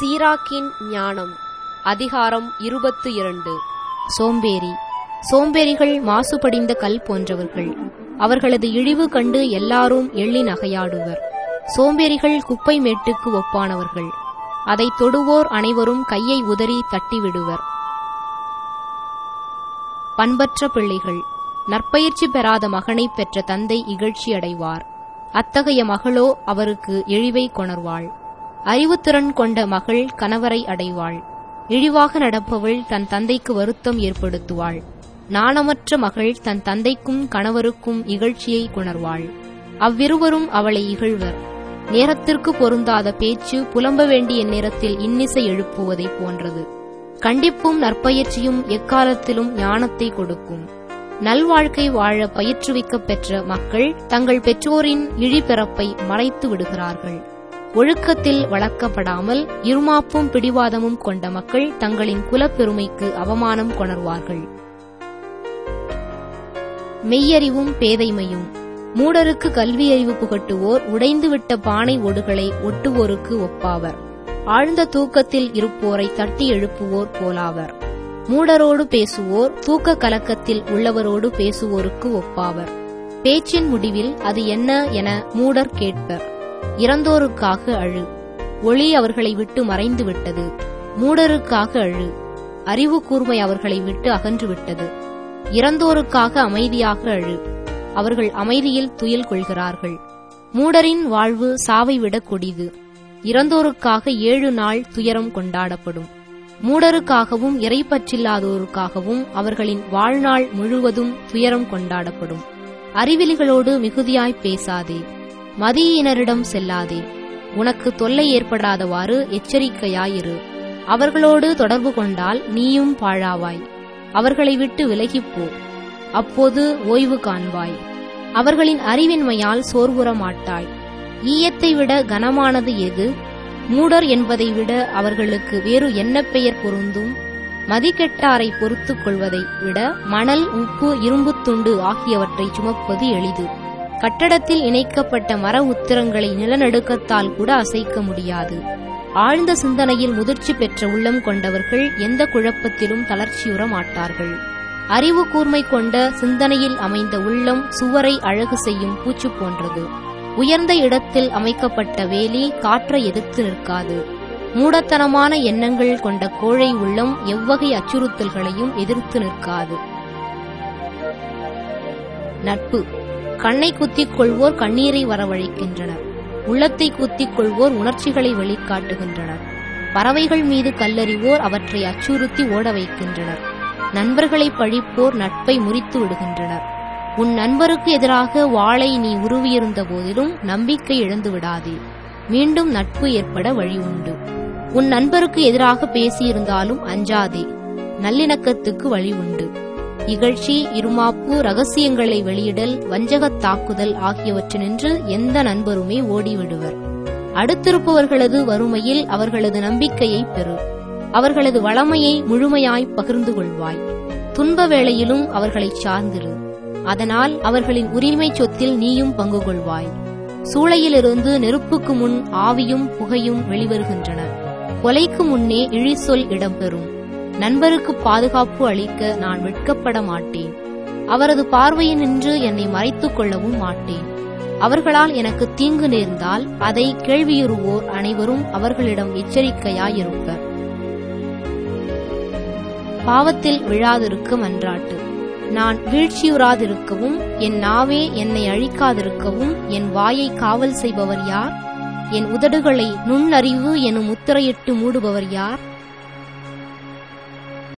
சீராக்கின் ஞானம் அதிகாரம் இருபத்து இரண்டு சோம்பேறி சோம்பேறிகள் மாசுபடிந்த கல் போன்றவர்கள் அவர்களது இழிவு கண்டு எல்லாரும் எள்ளி நகையாடுவர் சோம்பேறிகள் குப்பை மேட்டுக்கு ஒப்பானவர்கள் அதை தொடுவோர் அனைவரும் கையை உதறி தட்டிவிடுவர் பண்பற்ற பிள்ளைகள் நற்பயிற்சி பெறாத மகனை பெற்ற தந்தை இகழ்ச்சியடைவார் அத்தகைய மகளோ அவருக்கு இழிவை கொணர்வாள் அறிவுத்திறன் கொண்ட மகள் கணவரை அடைவாள் இழிவாக நடப்பவள் தன் தந்தைக்கு வருத்தம் ஏற்படுத்துவாள் நாணமற்ற மகள் தன் தந்தைக்கும் கணவருக்கும் இகழ்ச்சியை கொணர்வாள் அவ்விருவரும் அவளை இகழ்வர் நேரத்திற்கு பொருந்தாத பேச்சு புலம்ப வேண்டிய நேரத்தில் இன்னிசை எழுப்புவதைப் போன்றது கண்டிப்பும் நற்பயிற்சியும் எக்காலத்திலும் ஞானத்தை கொடுக்கும் நல்வாழ்க்கை வாழ பயிற்றுவிக்கப் பெற்ற மக்கள் தங்கள் பெற்றோரின் இழிபிறப்பை மறைத்து விடுகிறார்கள் ஒழுக்கத்தில் வளர்க்கப்படாமல் இருமாப்பும் பிடிவாதமும் கொண்ட மக்கள் தங்களின் குலப்பெருமைக்கு அவமானம் கொணர்வார்கள் மெய்யறிவும் பேதைமையும் மூடருக்கு கல்வியறிவு புகட்டுவோர் உடைந்துவிட்ட பானை ஓடுகளை ஒட்டுவோருக்கு ஒப்பாவர் ஆழ்ந்த தூக்கத்தில் இருப்போரை தட்டி எழுப்புவோர் போலாவர் மூடரோடு பேசுவோர் தூக்க கலக்கத்தில் உள்ளவரோடு பேசுவோருக்கு ஒப்பாவர் பேச்சின் முடிவில் அது என்ன என மூடர் கேட்பர் இறந்தோருக்காக அழு ஒளி அவர்களை விட்டு மறைந்து விட்டது மூடருக்காக அழு அறிவு கூர்மை அவர்களை விட்டு அகன்று விட்டது இறந்தோருக்காக அமைதியாக அழு அவர்கள் அமைதியில் துயில் கொள்கிறார்கள் மூடரின் வாழ்வு சாவை விட கொடிது இறந்தோருக்காக ஏழு நாள் துயரம் கொண்டாடப்படும் மூடருக்காகவும் இறைப்பற்றில்லாதோருக்காகவும் அவர்களின் வாழ்நாள் முழுவதும் துயரம் கொண்டாடப்படும் அறிவிலிகளோடு மிகுதியாய் பேசாதே மதியினரிடம் செல்லாதே உனக்கு தொல்லை ஏற்படாதவாறு எச்சரிக்கையாயிரு அவர்களோடு தொடர்பு கொண்டால் நீயும் பாழாவாய் அவர்களை விட்டு விலகிப்போ அப்போது ஓய்வு காண்பாய் அவர்களின் அறிவின்மையால் சோர்வுற மாட்டாய் ஈயத்தை விட கனமானது எது மூடர் என்பதை விட அவர்களுக்கு வேறு என்ன பெயர் பொருந்தும் மதிக்கெட்டாரை பொறுத்துக் கொள்வதை விட மணல் உப்பு இரும்புத் துண்டு ஆகியவற்றை சுமப்பது எளிது கட்டடத்தில் இணைக்கப்பட்ட மர உத்திரங்களை நிலநடுக்கத்தால் கூட அசைக்க முடியாது ஆழ்ந்த சிந்தனையில் முதிர்ச்சி பெற்ற உள்ளம் கொண்டவர்கள் எந்த குழப்பத்திலும் தளர்ச்சியுற மாட்டார்கள் அறிவு கூர்மை கொண்ட சிந்தனையில் அமைந்த உள்ளம் சுவரை அழகு செய்யும் பூச்சு போன்றது உயர்ந்த இடத்தில் அமைக்கப்பட்ட வேலி காற்றை எதிர்த்து நிற்காது மூடத்தனமான எண்ணங்கள் கொண்ட கோழை உள்ளம் எவ்வகை அச்சுறுத்தல்களையும் எதிர்த்து நிற்காது நட்பு கண்ணை குத்திக் கொள்வோர் கண்ணீரை வரவழைக்கின்றனர் உள்ளத்தை குத்திக் கொள்வோர் உணர்ச்சிகளை வெளிக்காட்டுகின்றனர் பறவைகள் மீது கல்லறிவோர் அவற்றை அச்சுறுத்தி ஓட வைக்கின்றனர் நண்பர்களை பழிப்போர் நட்பை முறித்து விடுகின்றனர் உன் நண்பருக்கு எதிராக வாளை நீ உருவியிருந்த போதிலும் நம்பிக்கை இழந்து விடாதே மீண்டும் நட்பு ஏற்பட வழி உண்டு உன் நண்பருக்கு எதிராக பேசியிருந்தாலும் அஞ்சாதே நல்லிணக்கத்துக்கு வழி உண்டு இகழ்ச்சி இருமாப்பு ரகசியங்களை வெளியிடல் வஞ்சகத் தாக்குதல் ஆகியவற்றினின்று எந்த நண்பருமே ஓடிவிடுவர் அடுத்திருப்பவர்களது வறுமையில் அவர்களது நம்பிக்கையை பெறு அவர்களது வளமையை முழுமையாய் பகிர்ந்து கொள்வாய் துன்ப வேளையிலும் அவர்களைச் சார்ந்திரு அதனால் அவர்களின் உரிமை சொத்தில் நீயும் பங்கு கொள்வாய் சூளையிலிருந்து நெருப்புக்கு முன் ஆவியும் புகையும் வெளிவருகின்றன கொலைக்கு முன்னே இழிசொல் இடம்பெறும் நண்பருக்கு பாதுகாப்பு அளிக்க நான் வெட்கப்பட மாட்டேன் அவரது பார்வையினின்று என்னை மறைத்துக் கொள்ளவும் மாட்டேன் அவர்களால் எனக்கு தீங்கு நேர்ந்தால் அதை கேள்வியுறுவோர் அனைவரும் அவர்களிடம் எச்சரிக்கையாயிருப்பர் பாவத்தில் விழாதிருக்க மன்றாட்டு நான் வீழ்ச்சியுறாதிருக்கவும் என் நாவே என்னை அழிக்காதிருக்கவும் என் வாயை காவல் செய்பவர் யார் என் உதடுகளை நுண்ணறிவு எனும் முத்திரையிட்டு மூடுபவர் யார்